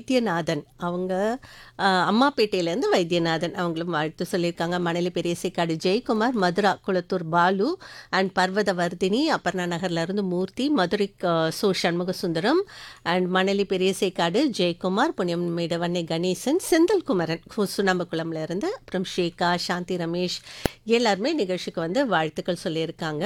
வைத்தியநாதன் அவங்க அஹ், அம்மாப்பேட்டையிலேருந்து வைத்தியநாதன் அவங்களும் வாழ்த்து சொல்லியிருக்காங்க மணலி பெரியசைக்காடு ஜெயக்குமார் மதுரா குளத்தூர் பாலு அண்ட் பர்வதவர்தினி அப்பர்ணா நகர்ல இருந்து மூர்த்தி மதுரை அஹ், சோ சண்முக சுந்தரம் அண்ட் மணலி பெரியசைக்காடு ஜெயக்குமார் புண்ணியமேடு வன்னை கணேசன் செந்தில் குமரன் கு- சுண்ணாம்புக்குளம்ல இருந்து அப்புறம் ஷேகா சாந்தி ரமேஷ் எல்லாருமே நிகழ்ச்சிக்கு வந்து வாழ்த்துக்கள் சொல்லியிருக்காங்க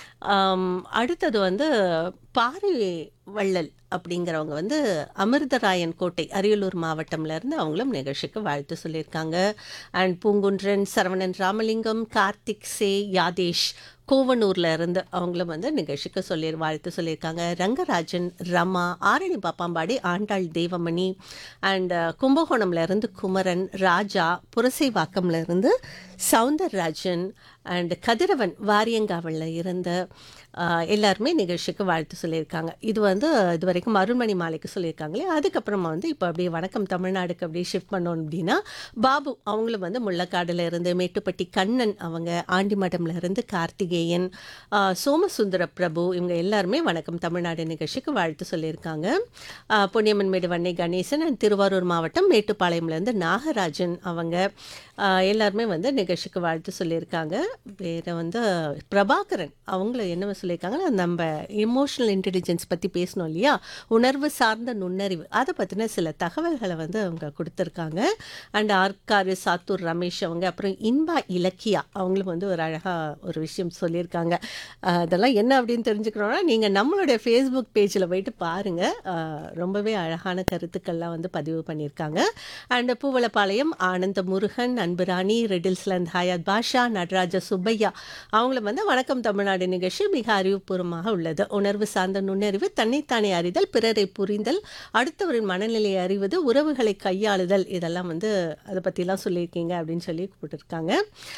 ஆம், அடுத்தது வந்து பாரி வள்ளல் அப்படிங்கிறவங்க வந்து அமிர்தராயன் கோட்டை அரியலூர் மாவட்டம்ல இருந்து அவங்களும் நிகழ்ச்சிக்கு வாழ்த்து சொல்லியிருக்காங்க அண்ட் பூங்குன்றன் சரவணன் ராமலிங்கம் கார்த்திக் சே யாதேஷ் கோவனூர்ல இருந்து அவங்களும் வந்து நிகழ்ச்சிக்கு சொல்லி வாழ்த்து சொல்லியிருக்காங்க ரங்கராஜன் ரமா ஆரணி பாப்பாம்பாடி ஆண்டாள் தேவமணி அண்ட் கும்பகோணம்ல இருந்து குமரன் ராஜா புரசைவாக்கம்ல இருந்து சவுந்தரராஜன் அண்ட் கதிரவன் வாரியங்காவல்ல இருந்த ஆஹ், எல்லாருமே நிகழ்ச்சிக்கு வாழ்த்து சொல்லியிருக்காங்க இது வந்து இது வரைக்கும் அருண்மணி மாலைக்கு சொல்லியிருக்காங்களே அதுக்கப்புறமா வந்து இப்போ அப்படியே வணக்கம் தமிழ்நாடுக்கு அப்படியே ஷிஃப்ட் பண்ணோம் அப்படின்னா பாபு அவங்களும் வந்து முள்ளக்காடுல இருந்து மேட்டுப்பட்டி கண்ணன் அவங்க ஆண்டிமடம்ல இருந்து கார்த்திகேயன் ஆஹ், சோமசுந்தர பிரபு இவங்க எல்லாருமே வணக்கம் தமிழ்நாடு நிகழ்ச்சிக்கு வாழ்த்து சொல்லியிருக்காங்க ஆஹ், பொன்னியம்மன் மேடு வன்னை கணேசன் and திருவாரூர் மாவட்டம் மேட்டுப்பாளையம்ல இருந்து நாகராஜன் அவங்க ஆஹ், எல்லாருமே வந்து நிகழ்ச்சிக்கு வாழ்த்து சொல்லியிருக்காங்க வேற வந்து பிரபாகரன் அவங்கள என்ன சொல்லியிருக்காங்கன்னா நம்ம எமோஷனல் இன்டெலிஜென்ஸ் பற்றி பேசணும் இல்லையா உணர்வு சார்ந்த நுண்ணறிவு அதை பற்றின சில தகவல்களை வந்து அவங்க கொடுத்துருக்காங்க அண்ட் ஆர்காரு சாத்தூர் ரமேஷ் அவங்க அப்புறம் இன்பா இலக்கியா அவங்களும் வந்து ஒரு அழகாக ஒரு விஷயம் சொல்லியிருக்காங்க ஆஹ் அதெல்லாம் என்ன அப்படின்னு தெரிஞ்சுக்கணும்னா நீங்கள் நம்மளுடைய ஃபேஸ்புக் பேஜில் போயிட்டு பாருங்கள் ரொம்பவே அழகான கருத்துக்கள்லாம் வந்து பதிவு பண்ணியிருக்காங்க அண்ட் பூவலப்பாளையம் ஆனந்த முருகன் அன்புராணி ரெடில்ஸ்லந்த் ஹயாத் பாஷா நடராஜ சுப்பையா அவங்களும் வந்து வணக்கம் தமிழ்நாடு நிகழ்ச்சி மிக அறிவுபூர்வமாக உள்ளது உணர்வு சார்ந்த நுண்ணறிவு தன்னைத்தானே அறிதல் பிறரை புரிந்தல் அடுத்தவரின் மனநிலையை அறிவது உறவுகளை கையாளுதல் இதெல்லாம் வந்து அதை பற்றிலாம் சொல்லியிருக்கீங்க அப்படின்னு சொல்லி கூப்பிட்டுருக்காங்க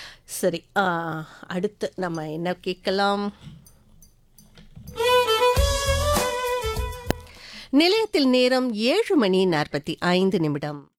சரி ஆஹ், அடுத்து நம்ம என்ன கேட்கலாம் நிலையத்தில் நேரம் ஏழு மணி நாற்பத்தி ஐந்து நிமிடம்